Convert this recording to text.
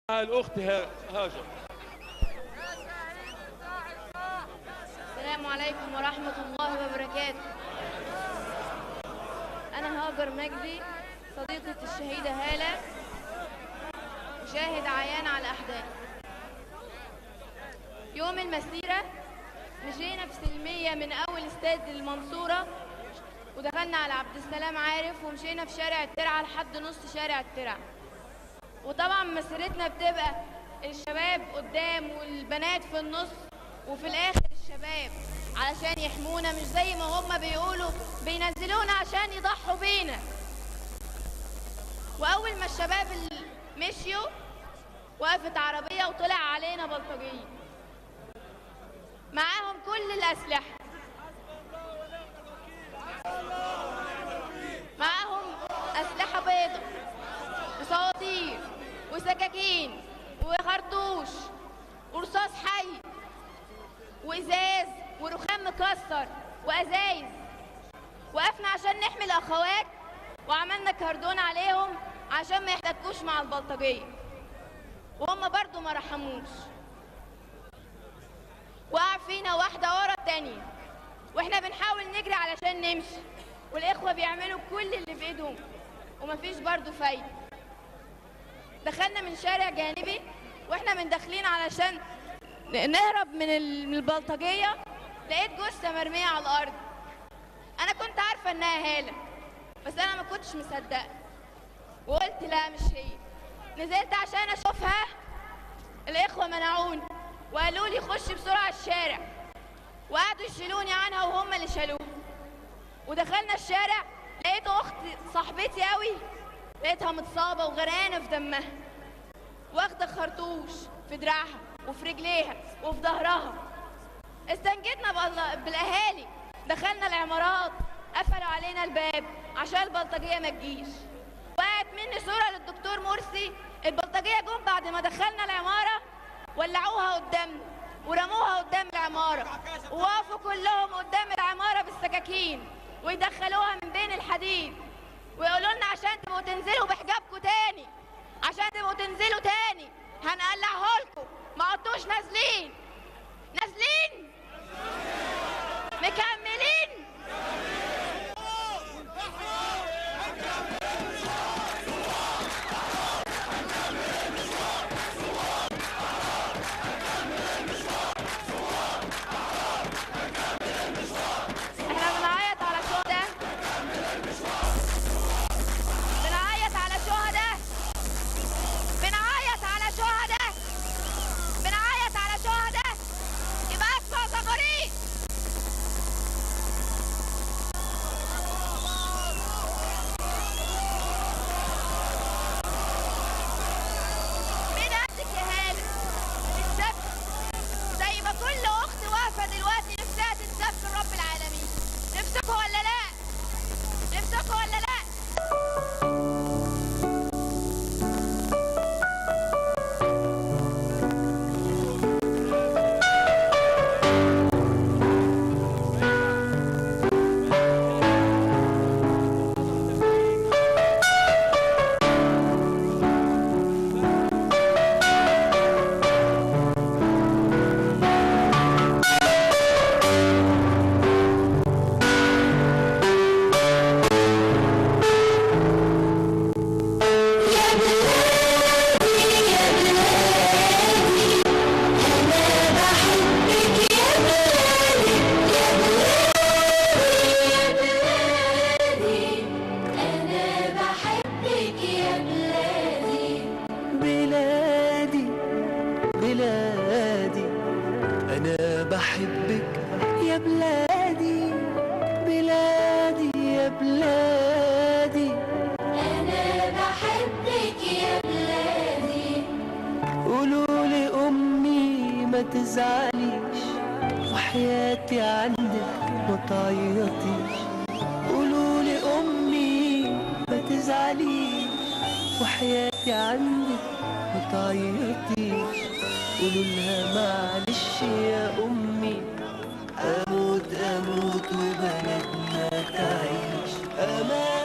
الأخت ها- هاجر السلام عليكم ورحمة الله وبركاته أنا هاجر مجدي صديقة الشهيدة هالة مشاهد عيان على الأحداث يوم المسيرة مشينا في سلمية من أول استاد المنصورة ودخلنا على عبد السلام عارف ومشينا في شارع الترعة لحد نص شارع الترعة وطبعا مسيرتنا بتبقى الشباب قدام والبنات في النص وفي الاخر الشباب علشان يحمونا مش زي ما هم بيقولوا بينزلونا عشان يضحوا بينا واول ما الشباب ال- مشيوا وقفت عربيه وطلع علينا بلطجيه معاهم كل الاسلحه معاهم اسلحه بيضاء وصواريخ وسكاكين وخرطوش ورصاص حي وازاز ورخام مكسر وازايز وقفنا عشان نحمي الاخوات وعملنا كاردون عليهم عشان ما يحتكوش مع البلطجيه وهم برضو ما رحموش وقع فينا واحده ورا التانيه واحنا بنحاول نجري علشان نمشي والاخوه بيعملوا كل اللي في ايدهم ومفيش برضو فايده دخلنا من شارع جانبي واحنا من داخلين علشان ن- نهرب من ال- من البلطجيه لقيت جثه مرميه على الارض انا كنت عارفه انها هاله بس انا ما كنتش مصدقه وقلت لا مش هي نزلت عشان اشوفها الاخوه منعوني وقالوا لي خش بسرعه الشارع وقعدوا يشيلوني عنها وهم اللي شالوها ودخلنا الشارع لقيت اخت صاحبتي قوي لقيتها متصابه وغرقانه في دمها واخده خرطوش في دراعها وفي رجليها وفي ظهرها استنجدنا بال- بالاهالي دخلنا العمارات قفلوا علينا الباب عشان البلطجيه ما تجيش وقعت مني صوره للدكتور مرسي البلطجيه جم بعد ما دخلنا العماره ولعوها قدامنا ورموها قدام العماره ووقفوا كلهم قدام العماره بالسكاكين ويدخلوها من بين الحديد ويقولوا لنا عشان تبقوا تنزلوا بحجابكم تاني عشان تبقوا تنزلوا تاني هنقلعه لكم ما عدتوش نازلين نازلين مكملين احنا بنعيط على شهداء بنعيط على شهداء بنعيط على شهداء بنعيط على شهداء يبقى اسمع زغاريد مين قدك يا هانم السبت زي ما كل اخت واقفه دلوقتي نفسها تتسبب رب العالمين نفسكوا ولا لا نفسكوا ولا لا أنا بحبك يا بلادي بلادي بلادي أنا بحبك يا بلادي بلادي يا بلادي أنا بحبك يا بلادي قولوا لأمي ما تزعليش وحياتي عندك ما تعيطيش قولوا لأمي ما تزعليش وحياتي عندك ما تعيطيش قولوا لها معلش يا أمي أموت أموت وبلدنا تعيش أمان